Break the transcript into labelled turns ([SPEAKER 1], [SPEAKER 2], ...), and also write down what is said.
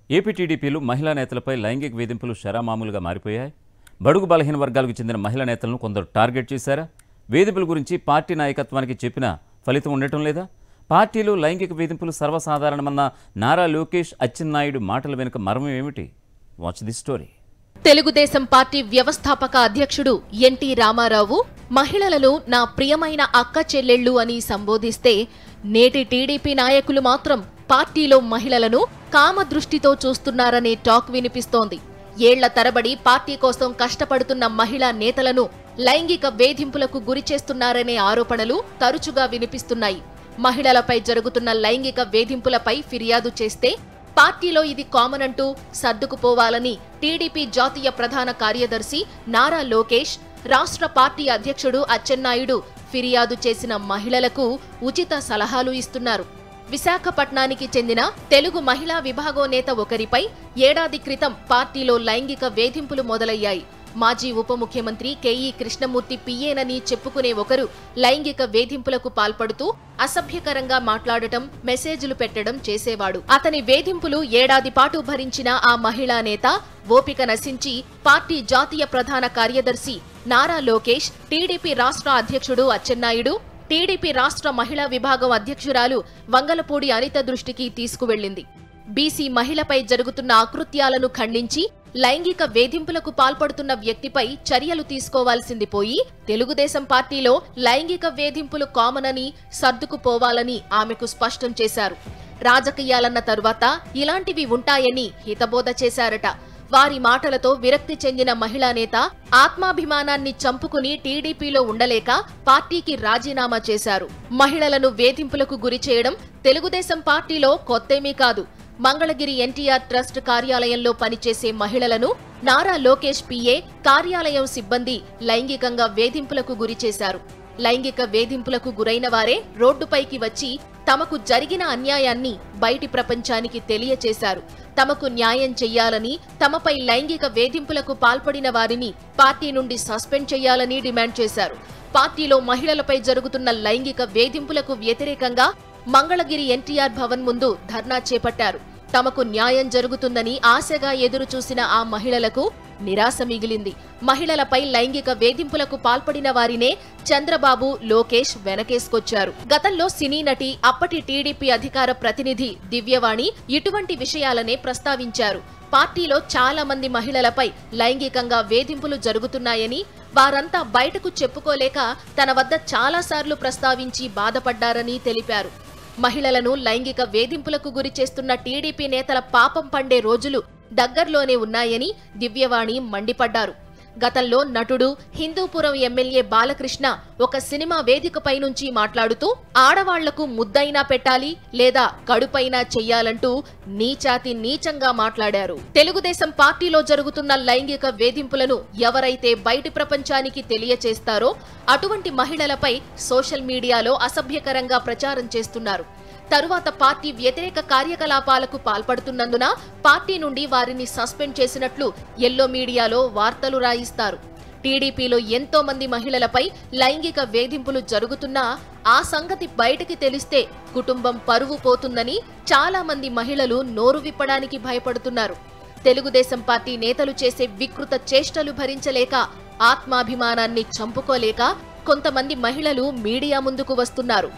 [SPEAKER 1] AP టీడీపీలు మహిళా నేతలపై లైంగిక వేధింపులు శరామామూలుగా మారిపోయాయి బడుగు బలహీన వర్గాలకు చెందిన మహిళా నేతలను కొందరు టార్గెట్ చేశారా వేధింపుల గురించి పార్టీ నాయకత్వానికి చెప్పినా ఫలితం ఉండటం లేదా పార్టీలో లైంగిక వేధింపులు సర్వసాధారణమన్న నారా లోకేష్ అచ్చెన్నాయుడు మాటల వెనుక మర్మం ఏమిటి watch the story
[SPEAKER 2] Telugu Desam party వ్యవస్థాపక అధ్యక్షుడు ఎన్టీ రామారావు మహిళలను నా ప్రియమైన అక్క చెల్లెళ్ళు అని సంబోధిస్తే నేటి టీడీపీ నాయకులు మాత్రం పార్టీలో మహిళలను కామ దృష్టితో చూస్తున్నారనే టాక్ వినిపిస్తోంది ఏళ్ల తరబడి పార్టీ కోసం కష్టపడుతున్న మహిళా నేతలను లైంగిక వేధింపులకు గురి చేస్తున్నారనే ఆరోపణలు తరచుగా వినిపిస్తున్నాయి మహిళలపై జరుగుతున్న లైంగిక వేధింపులపై ఫిర్యాదు చేస్తే పార్టీలో ఇది కామన్ అంటూ సర్దుకుపోవాలని టీడీపీ జాతీయ ప్రధాన కార్యదర్శి నారా లోకేష్ రాష్ట్ర పార్టీ అధ్యక్షుడు అచ్చెన్నాయుడు ఫిర్యాదు చేసిన మహిళలకు ఉచిత సలహాలు ఇస్తున్నారు విశాఖపట్నానికి చెందిన తెలుగు మహిళా విభాగం నేత ఒకరిపై ఏడాది క్రితం పార్టీలో లైంగిక వేధింపులు మొదలయ్యాయి మాజీ ఉప ముఖ్యమంత్రి కెఈ కృష్ణమూర్తి పిఏనని చెప్పుకునే ఒకరు లైంగిక వేధింపులకు పాల్పడుతూ అసభ్యకరంగా మాట్లాడటం మెసేజ్లు పెట్టడం చేసేవాడు అతని వేధింపులు ఏడాది పాటు భరించిన ఆ మహిళా నేత ఓపిక నశించి పార్టీ జాతీయ ప్రధాన కార్యదర్శి నారా లోకేష్ టీడీపీ రాష్ట్ర అధ్యక్షుడు అచ్చెన్నాయుడు టీడీపీ రాష్ట్ర మహిళా విభాగం అధ్యక్షురాలు వంగలపూడి అనిత దృష్టికి తీసుకువెళ్లింది బీసీ మహిళపై జరుగుతున్న అకృత్యాలను ఖండించి లైంగిక వేధింపులకు పాల్పడుతున్న వ్యక్తిపై చర్యలు తీసుకోవాల్సింది పోయి తెలుగుదేశం పార్టీలో లైంగిక వేధింపులు కామన్ అని సర్దుకుపోవాలని ఆమెకు స్పష్టం చేశారు రాజకీయాలన్న తరువాత ఇలాంటివి ఉంటాయని హితబోధ చేశారట వారి మాటలతో విరక్తి చెందిన మహిళా నేత ఆత్మాభిమానాన్ని చంపుకుని టీడీపీలో ఉండలేక పార్టీకి రాజీనామా చేశారు మహిళలను వేధింపులకు గురి చేయడం తెలుగుదేశం పార్టీలో కొత్తేమీ కాదు మంగళగిరి ఎన్టీఆర్ ట్రస్ట్ కార్యాలయంలో పనిచేసే మహిళలను నారా లోకేష్ పిఏ కార్యాలయం సిబ్బంది లైంగికంగా వేధింపులకు గురి చేశారు లైంగిక వేధింపులకు గురైన వారే రోడ్డుపైకి వచ్చి తమకు జరిగిన అన్యాయాన్ని బయటి ప్రపంచానికి తెలియచేశారు తమకు న్యాయం చెయ్యాలని తమపై లైంగిక వేధింపులకు పాల్పడిన వారిని పార్టీ నుండి సస్పెండ్ చేయాలని డిమాండ్ చేశారు పార్టీలో మహిళలపై జరుగుతున్న లైంగిక వేధింపులకు వ్యతిరేకంగా మంగళగిరి ఎన్టీఆర్ భవన్ ముందు ధర్నా చేపట్టారు తమకు న్యాయం జరుగుతుందని ఆశగా ఎదురు చూసిన ఆ మహిళలకు నిరాశ మిగిలింది మహిళలపై లైంగిక వేధింపులకు పాల్పడిన వారినే చంద్రబాబు లోకేష్ వెనకేసుకొచ్చారు గతంలో సినీ నటి అప్పటి టీడీపీ అధికార ప్రతినిధి దివ్యవాణి ఇటువంటి విషయాలనే ప్రస్తావించారు పార్టీలో చాలా మంది మహిళలపై లైంగికంగా వేధింపులు జరుగుతున్నాయని వారంతా బయటకు చెప్పుకోలేక తన వద్ద చాలాసార్లు ప్రస్తావించి బాధపడ్డారని తెలిపారు మహిళలను లైంగిక వేధింపులకు గురి చేస్తున్న టీడీపీ నేతల పాపం పండే రోజులు దగ్గర్లోనే ఉన్నాయని దివ్యవాణి మండిపడ్డారు గతంలో నటుడు హిందూపురం ఎమ్మెల్యే బాలకృష్ణ ఒక సినిమా వేదికపై నుంచి మాట్లాడుతూ ఆడవాళ్లకు ముద్దైనా పెట్టాలి లేదా కడుపైనా చెయ్యాలంటూ నీచాతి నీచంగా మాట్లాడారు తెలుగుదేశం పార్టీలో జరుగుతున్న లైంగిక వేధింపులను ఎవరైతే బయటి ప్రపంచానికి తెలియచేస్తారో అటువంటి మహిళలపై సోషల్ మీడియాలో అసభ్యకరంగా ప్రచారం చేస్తున్నారు తరువాత పార్టీ వ్యతిరేక కార్యకలాపాలకు పాల్పడుతున్నందున పార్టీ నుండి వారిని సస్పెండ్ చేసినట్లు ఎల్లో మీడియాలో వార్తలు రాయిస్తారు టీడీపీలో ఎంతో మంది మహిళలపై లైంగిక వేధింపులు జరుగుతున్నా ఆ సంగతి బయటికి తెలిస్తే కుటుంబం పరువు పోతుందని చాలా మంది మహిళలు నోరు విప్పడానికి భయపడుతున్నారు తెలుగుదేశం పార్టీ నేతలు చేసే వికృత చేష్టలు భరించలేక ఆత్మాభిమానాన్ని చంపుకోలేక కొంతమంది మహిళలు మీడియా ముందుకు వస్తున్నారు